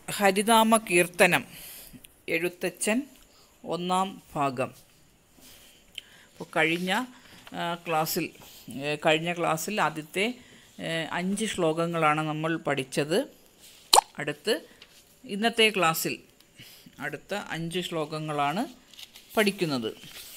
ഹരിനാമ കീർത്തനം എഴുത്തച്ഛൻ ഒന്നാം ഭാഗം അപ്പോൾ കഴിഞ്ഞ ആ, ക്ലാസ്സിൽ ഏ, കഴിഞ്ഞ ക്ലാസ്സിൽ ആദ്യത്തെ ഏ, അഞ്ച് ശ്ലോകങ്ങളാണ് നമ്മൾ പഠിച്ചത് അടുത്ത് ഇന്നത്തെ ക്ലാസ്സിൽ അടുത്ത അഞ്ച് ശ്ലോകങ്ങളാണ് പഠിക്കുന്നത്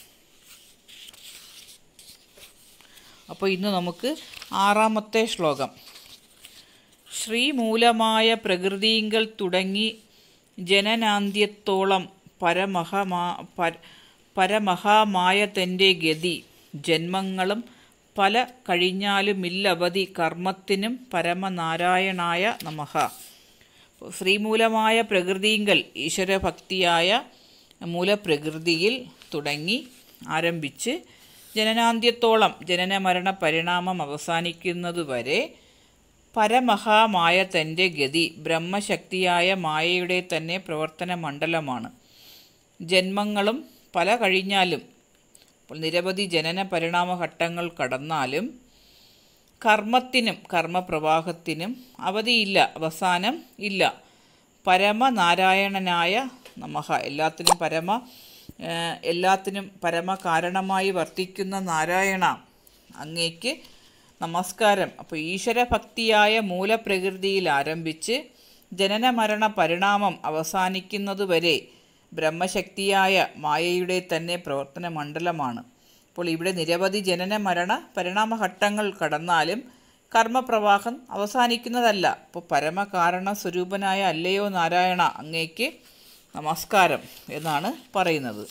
അപ്പോൾ ഇന്ന് നമുക്ക് ആറാമത്തെ ശ്ലോകം ശ്രീമൂലമായ പ്രകൃതിങ്കൽ തുടങ്ങി ജനനാന്ത്യത്തോളം പരമഹമാ പര പരമഹാമായ തൻ്റെ ഗതി ജന്മങ്ങളും പല കഴിഞ്ഞാലുമില്ലവധി കർമ്മത്തിനും പരമനാരായണായ നമഃ ശ്രീമൂലമായ പ്രകൃതിങ്കൽ ഈശ്വരഭക്തിയായ മൂലപ്രകൃതിയിൽ തുടങ്ങി ആരംഭിച്ച് ജനനാന്ത്യത്തോളം ജനന മരണ പരിണാമം അവസാനിക്കുന്നതുവരെ പരമഹാമായ തൻ്റെ ഗതി ബ്രഹ്മശക്തിയായ മായയുടെ തന്നെ പ്രവർത്തന മണ്ഡലമാണ് ജന്മങ്ങളും പല കഴിഞ്ഞാലും അപ്പോൾ നിരവധി ജനന പരിണാമ ഘട്ടങ്ങൾ കടന്നാലും കർമ്മത്തിനും കർമ്മപ്രവാഹത്തിനും അവധിയില്ല അവസാനം ഇല്ല പരമനാരായണനായ നമഃ എല്ലാത്തിനും പരമ ഏഹ്, എല്ലാത്തിനും പരമകാരണമായി വർത്തിക്കുന്ന നാരായണ അങ്ങേക്ക് നമസ്കാരം അപ്പോൾ ഈശ്വരഭക്തിയായ മൂലപ്രകൃതിയിൽ ആരംഭിച്ച് ജനന മരണ പരിണാമം അവസാനിക്കുന്നതുവരെ ബ്രഹ്മശക്തിയായ മായയുടെ തന്നെ പ്രവർത്തന മണ്ഡലമാണ് അപ്പോൾ ഇവിടെ നിരവധി ജനന മരണ പരിണാമഘട്ടങ്ങൾ കടന്നാലും കർമ്മപ്രവാഹം അവസാനിക്കുന്നതല്ല അപ്പോൾ പരമകാരണ സ്വരൂപനായ അല്ലയോ നാരായണ അങ്ങേക്ക് നമസ്കാരം എന്നാണ് പറയുന്നത്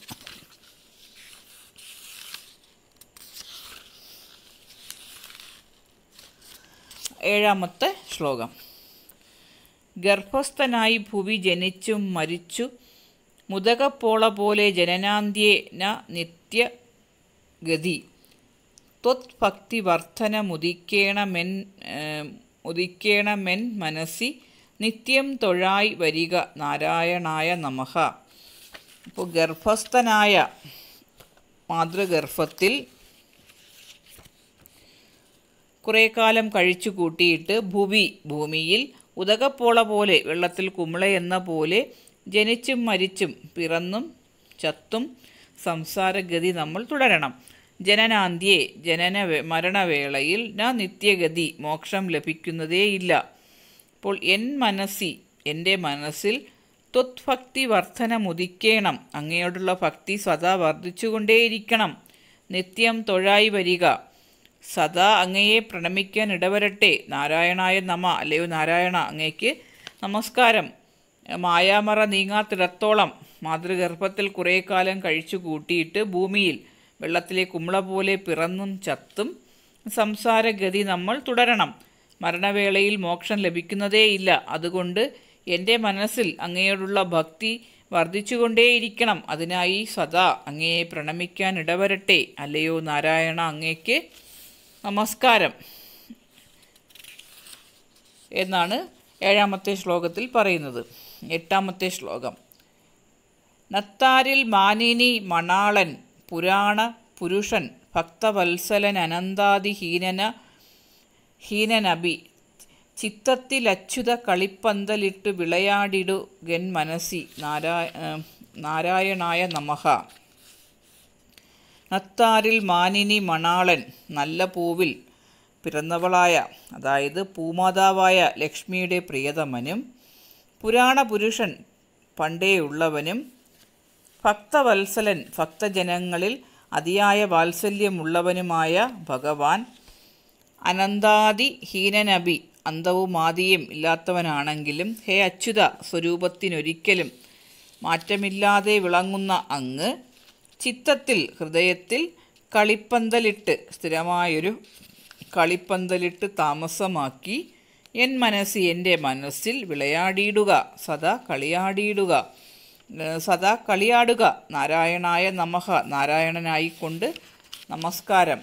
ഏഴാമത്തെ ശ്ലോകം ഗർഭസ്ഥനായി ഭുവി ജനിച്ചും മരിച്ചു മുതകപ്പോള പോലെ ജനനാന്ത്യേന നിത്യഗതി ത്വത്ഭക്തി വർധനമുദിക്കേണമെൻ ഏം, ഉദിക്കേണമെൻ മനസ്സി നിത്യം തൊഴായി വരിക നാരായണായ നമഃ അപ്പോൾ ഗർഭസ്ഥനായ മാതൃഗർഭത്തിൽ കുറേ കാലം കഴിച്ചു കൂട്ടിയിട്ട് ഭുവി ഭൂമിയിൽ ഉദകപ്പോള പോലെ വെള്ളത്തിൽ കുമിള എന്ന പോലെ ജനിച്ചും മരിച്ചും പിറന്നും ചത്തും സംസാരഗതി നമ്മൾ തുടരണം ജനനാന്ത്യേ ജനന വേ- മരണവേളയിൽ ന നിത്യഗതി മോക്ഷം ലഭിക്കുന്നതേയില്ല അപ്പോൾ എൻ മനസ്സി എൻ്റെ മനസ്സിൽ ത്വത്ഭക്തി വർധനമുദിക്കേണം അങ്ങയോടുള്ള ഭക്തി സദാ വർദ്ധിച്ചുകൊണ്ടേയിരിക്കണം നിത്യം തൊഴായി വരിക സദാ അങ്ങയെ പ്രണമിക്കാൻ ഇടവരട്ടെ നാരായണായ നമ അല്ലയോ നാരായണ അങ്ങയ്ക്ക് നമസ്കാരം മായാമറ നീങ്ങാത്തിടത്തോളം മാതൃഗർഭത്തിൽ കുറേ കാലം കഴിച്ചു കൂട്ടിയിട്ട് ഭൂമിയിൽ വെള്ളത്തിലെ കുമ്പള പോലെ പിറന്നും ചത്തും സംസാരഗതി നമ്മൾ തുടരണം മരണവേളയിൽ മോക്ഷം ലഭിക്കുന്നതേയില്ല അതുകൊണ്ട് എൻ്റെ മനസ്സിൽ അങ്ങയോടുള്ള ഭക്തി വർദ്ധിച്ചുകൊണ്ടേയിരിക്കണം അതിനായി സദാ അങ്ങയെ പ്രണമിക്കാൻ ഇടവരട്ടെ അല്ലയോ നാരായണ അങ്ങയ്ക്ക് നമസ്കാരം എന്നാണ് ഏഴാമത്തെ ശ്ലോകത്തിൽ പറയുന്നത് എട്ടാമത്തെ ശ്ലോകം നത്താരിൽ മാനിനി മണാളൻ പുരാണ പുരുഷൻ ഭക്തവത്സലൻ അനന്താതിഹീനന ഹീനനബി ചിത്തത്തിലച്യുത കളിപ്പന്തലിട്ട് വിളയാടിടുകൻ മനസ്സി നാരായ ഏം, നാരായണായ നമഃ നത്താരിൽ മാനിനി മണാളൻ നല്ല പൂവിൽ പിറന്നവളായ അതായത് പൂമാതാവായ ലക്ഷ്മിയുടെ പ്രിയതമനും പുരാണ പുരുഷൻ പണ്ടേയുള്ളവനും ഭക്തവത്സലൻ ഭക്തജനങ്ങളിൽ അതിയായ വാത്സല്യമുള്ളവനുമായ ഭഗവാൻ അനന്താദി ഹീനനബി അന്തവും ആദിയും ഇല്ലാത്തവനാണെങ്കിലും ഹേ അച്യുത സ്വരൂപത്തിനൊരിക്കലും മാറ്റമില്ലാതെ വിളങ്ങുന്ന അങ്ങ് ചിത്തത്തിൽ ഹൃദയത്തിൽ കളിപ്പന്തലിട്ട് സ്ഥിരമായൊരു കളിപ്പന്തലിട്ട് താമസമാക്കി എൻ മനസ്സ് എൻ്റെ മനസ്സിൽ വിളയാടിയിടുക സദാ കളിയാടിയിടുക ഏഹ് സദാ കളിയാടുക നാരായണായ നമഃ നാരായണനായിക്കൊണ്ട് നമസ്കാരം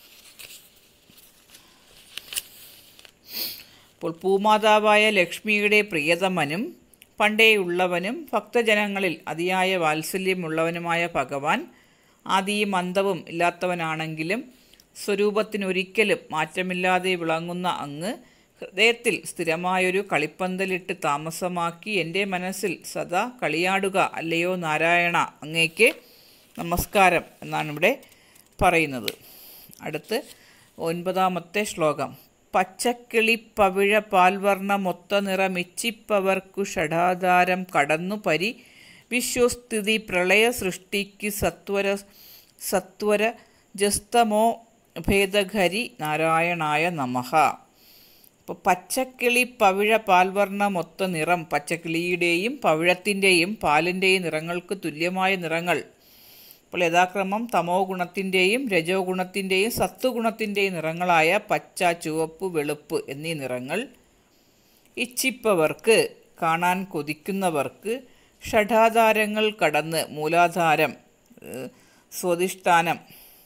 അപ്പോൾ പൂമാതാവായ ലക്ഷ്മിയുടെ പ്രിയതമനും പണ്ടേയുള്ളവനും ഭക്തജനങ്ങളിൽ അതിയായ വാത്സല്യമുള്ളവനുമായ ഭഗവാൻ ആദിയും അന്തവും ഇല്ലാത്തവനാണെങ്കിലും സ്വരൂപത്തിനൊരിക്കലും മാറ്റമില്ലാതെ വിളങ്ങുന്ന അങ്ങ് ഹൃദയത്തിൽ സ്ഥിരമായൊരു കളിപ്പന്തലിട്ട് താമസമാക്കി എൻ്റെ മനസ്സിൽ സദാ കളിയാടുക അല്ലയോ നാരായണ അങ്ങേക്ക് നമസ്കാരം എന്നാണ് ഇവിടെ പറയുന്നത് അടുത്ത് ഒൻപതാമത്തെ ശ്ലോകം പച്ചക്കിളി പവിഴ പാൽവർണ്ണ മൊത്ത നിറമിച്ചിപ്പവർക്കു ഷടാധാരം കടന്നു പരി വിശ്വസ്ഥിതി പ്രളയ സൃഷ്ടിക്ക് സത്വര സത്വര ജസ്തമോ ഭേദഘരി നാരായണായ നമഃ ഇപ്പോൾ പച്ചക്കിളി പവിഴ പാൽവർണ്ണ മൊത്ത നിറം പച്ചക്കിളിയുടെയും പവിഴത്തിൻ്റെയും പാലിൻ്റെയും നിറങ്ങൾക്ക് തുല്യമായ നിറങ്ങൾ അപ്പോൾ യഥാക്രമം തമോ ഗുണത്തിൻ്റെയും രജോ ഗുണത്തിൻ്റെയും സത്വഗുണത്തിൻ്റെയും നിറങ്ങളായ പച്ച ചുവപ്പ് വെളുപ്പ് എന്നീ നിറങ്ങൾ ഇച്ഛിപ്പവർക്ക് കാണാൻ കൊതിക്കുന്നവർക്ക് ഷഠാധാരങ്ങൾ കടന്ന് മൂലാധാരം ഏഹ്, സ്വാധിഷ്ഠാനം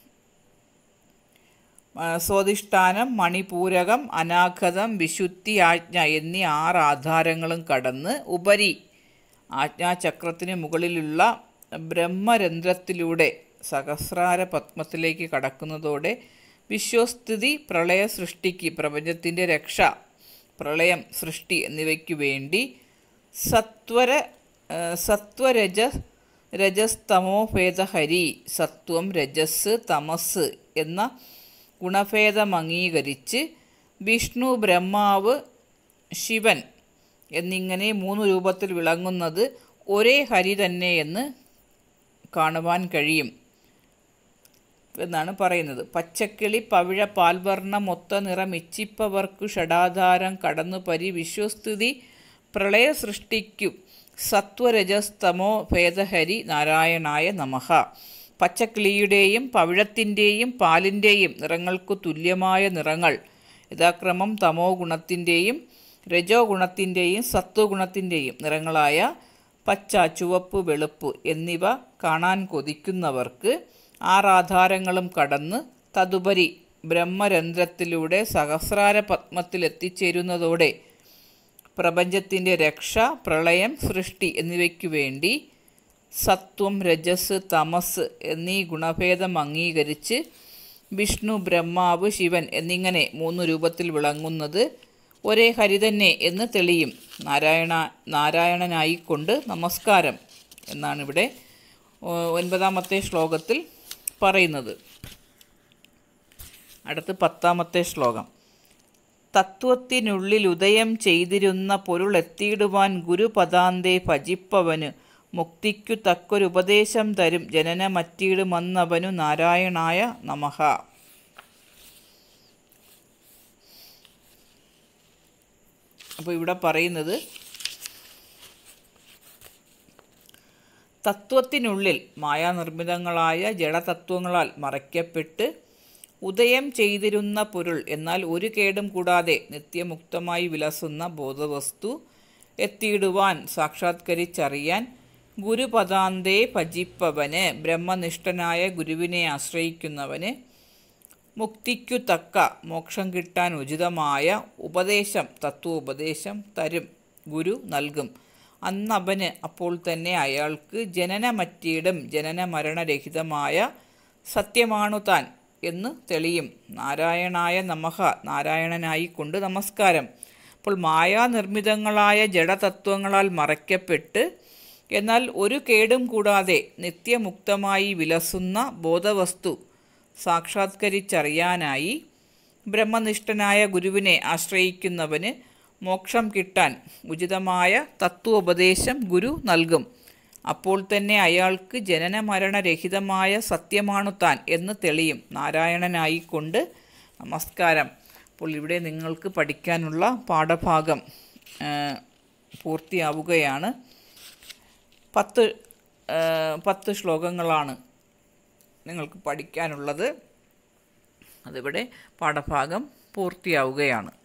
ആ, സ്വാധിഷ്ഠാനം മണിപൂരകം അനാഘതം വിശുദ്ധി ആജ്ഞ എന്നീ ആറ് ആധാരങ്ങളും കടന്ന് ഉപരി ആജ്ഞാചക്രത്തിന് മുകളിലുള്ള ബ്രഹ്മരന്ധ്രത്തിലൂടെ സഹസ്രാര പത്മത്തിലേക്ക് കടക്കുന്നതോടെ വിശ്വസ്ഥിതി പ്രളയ സൃഷ്ടിക്ക് പ്രപഞ്ചത്തിൻ്റെ രക്ഷ പ്രളയം സൃഷ്ടി എന്നിവയ്ക്കു വേണ്ടി സത്വര ആ, സത്വരജ രജസ്തമോ ഭേദഹരി സത്വം രജസ് തമസ് എന്ന ഗുണഭേദം അംഗീകരിച്ച് വിഷ്ണു ബ്രഹ്മാവ് ശിവൻ എന്നിങ്ങനെ മൂന്ന് രൂപത്തിൽ വിളങ്ങുന്നത് ഒരേ ഹരി തന്നെ എന്ന് കാണുവാൻ കഴിയും എന്നാണ് പറയുന്നത് പച്ചക്കിളി പവിഴ പാൽവർണ്ണ മൊത്ത നിറം ഇച്ചിപ്പവർക്കു ഷടാധാരം കടന്നു പരി വിശ്വസ്ഥിതി പ്രളയ സൃഷ്ടിക്കു സത്വരജസ്തമോ ഭേദഹരി നാരായണായ നമഃ പച്ചക്കിളിയുടെയും പവിഴത്തിൻ്റെയും പാലിൻ്റെയും നിറങ്ങൾക്കു തുല്യമായ നിറങ്ങൾ യഥാക്രമം തമോ ഗുണത്തിൻ്റെയും രജോ ഗുണത്തിൻ്റെയും സത്വഗുണത്തിൻ്റെയും നിറങ്ങളായ പച്ച ചുവപ്പ് വെളുപ്പ് എന്നിവ കാണാൻ കൊതിക്കുന്നവർക്ക് ആറാധാരങ്ങളും കടന്ന് തതുപരി ബ്രഹ്മരന്ധ്രത്തിലൂടെ സഹസ്രാര പത്മത്തിൽ എത്തിച്ചേരുന്നതോടെ പ്രപഞ്ചത്തിൻ്റെ രക്ഷ പ്രളയം സൃഷ്ടി എന്നിവയ്ക്കു വേണ്ടി സത്വം രജസ് തമസ് എന്നീ ഗുണഭേദം അംഗീകരിച്ച് വിഷ്ണു ബ്രഹ്മാവ് ശിവൻ എന്നിങ്ങനെ മൂന്ന് രൂപത്തിൽ വിളങ്ങുന്നത് ഒരേ ഹരി തന്നെ എന്ന് തെളിയും നാരായണ നാരായണനായിക്കൊണ്ട് നമസ്കാരം എന്നാണ് ഇവിടെ ഒ- ഒൻപതാമത്തെ ശ്ലോകത്തിൽ പറയുന്നത് അടുത്ത് പത്താമത്തെ ശ്ലോകം തത്വത്തിനുള്ളിൽ ഉദയം ചെയ്തിരുന്ന പൊരുളെത്തിയിടുവാൻ ഗുരുപദാന്തേ ഭജിപ്പവന് മുക്തിക്കു തക്കൊരുപദേശം തരും ജനനമറ്റിയിടുമന്നവനു നാരായണായ നമഃ അപ്പോൾ ഇവിടെ പറയുന്നത് തത്വത്തിനുള്ളിൽ മായാനിർമ്മിതങ്ങളായ ജഡതത്വങ്ങളാൽ മറയ്ക്കപ്പെട്ട് ഉദയം ചെയ്തിരുന്ന പൊരുൾ എന്നാൽ ഒരു കേടും കൂടാതെ നിത്യമുക്തമായി വിലസുന്ന ബോധവസ്തു എത്തിയിടുവാൻ സാക്ഷാത്കരിച്ചറിയാൻ ഗുരുപദാന്തേ ഭജിപ്പവന് ബ്രഹ്മനിഷ്ഠനായ ഗുരുവിനെ ആശ്രയിക്കുന്നവന് മുക്തിക്കു തക്ക മോക്ഷം കിട്ടാൻ ഉചിതമായ ഉപദേശം തത്വോപദേശം തരും ഗുരു നൽകും അന്നവന് അപ്പോൾ തന്നെ അയാൾക്ക് ജനനമറ്റീടും ജനന മരണരഹിതമായ സത്യമാണു താൻ എന്ന് തെളിയും നാരായണായ നമഃ നാരായണനായി കൊണ്ട് നമസ്കാരം അപ്പോൾ മായാനിർമ്മിതങ്ങളായ ജഡതത്വങ്ങളാൽ മറയ്ക്കപ്പെട്ട് എന്നാൽ ഒരു കേടും കൂടാതെ നിത്യമുക്തമായി വിലസുന്ന ബോധവസ്തു സാക്ഷാത്കരിച്ചറിയാനായി ബ്രഹ്മനിഷ്ഠനായ ഗുരുവിനെ ആശ്രയിക്കുന്നവന് മോക്ഷം കിട്ടാൻ ഉചിതമായ തത്വോപദേശം ഗുരു നൽകും അപ്പോൾ തന്നെ അയാൾക്ക് ജനനമരണരഹിതമായ സത്യമാണു താൻ എന്ന് തെളിയും നാരായണനായിക്കൊണ്ട് നമസ്കാരം അപ്പോൾ ഇവിടെ നിങ്ങൾക്ക് പഠിക്കാനുള്ള പാഠഭാഗം ആ, പൂർത്തിയാവുകയാണ് പത്ത് ആ, പത്ത് ശ്ലോകങ്ങളാണ് നിങ്ങൾക്ക് പഠിക്കാനുള്ളത് അതിവിടെ പാഠഭാഗം പൂർത്തിയാവുകയാണ്